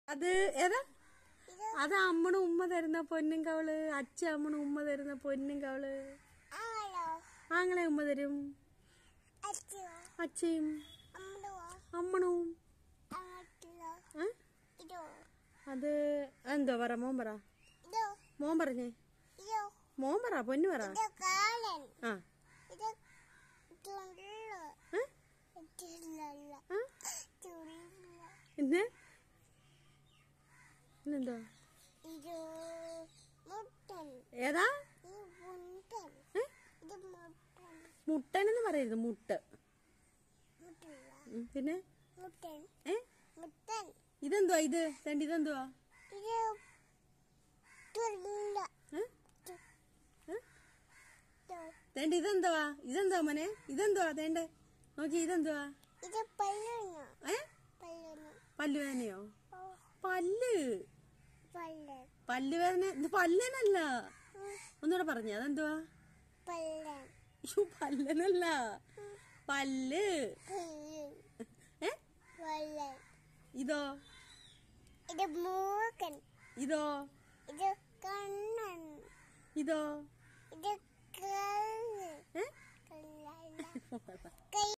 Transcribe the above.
അത് ഏതാ അത് അമ്മണ ഉമ്മ തരുന്ന പൊന്നും കവള് അച്ഛ അമ്മണ ഉമ്മ തരുന്ന പൊന്നും കവള് ആളോ ആങ്ങളെ ഉമ്മ തരും അച്ഛോ അച്ഛയും അമ്മടോ അമ്മണവും അങ്ങോട്ടുള്ളോ ഏ? ഇതോ അത് എന്തോ പറ മോൻ പറ ഇതോ മോൻ പറഞ്ഞേ ഇതോ മോൻ പറ പൊന്നു പറ ഇത് കാലൻ ആ ഇത് തുള്ളു ഏ? തുള്ളല്ല ആ? തുള്ള പിന്നെ പിന്നെന്തോ ഇത് മുട്ടൻ ഏതാ ഈ മുട്ടൻ ഏ? ഇത് മുട്ടൻ മുട്ടൻ എന്ന് പറയരുത് മുട്ട് മുട്ടല്ല ഉം, പിന്നെ മുട്ടൻ ഏ മുട്ടൻ ഇതെന്തുവാ ഇത് രണ്ട് ഇതെന്തുവാ ഇത് തുള്ള ഏ? ഏ? തേണ്ട ഇതെന്തുവാ ഇതെന്തുവാ മോനെ ഇതെന്തുവാ തേണ്ട നോക്കി ഇതെന്തുവാ ഇത് പല്ലുന്നു ഏ പല്ലുന്നു പല്ലുവേദനയോ ഓ പല്ല് പല്ല് പല്ലുവേദന ഇത് പല്ലേനല്ല ഒന്നുകൂടെ പറഞ്ഞേ അതെന്തുവാ പല്ലൻ അയ്യോ പല്ലനല്ല പല്ല് പല്ല് ഏ പല്ലൻ ഇതോ ഇത് മൂക്കൻ ഇതോ ഇത് കണ്ണൻ ഇതോ ഇത് കല്ല് ഏ കല്ലല്ല കൈ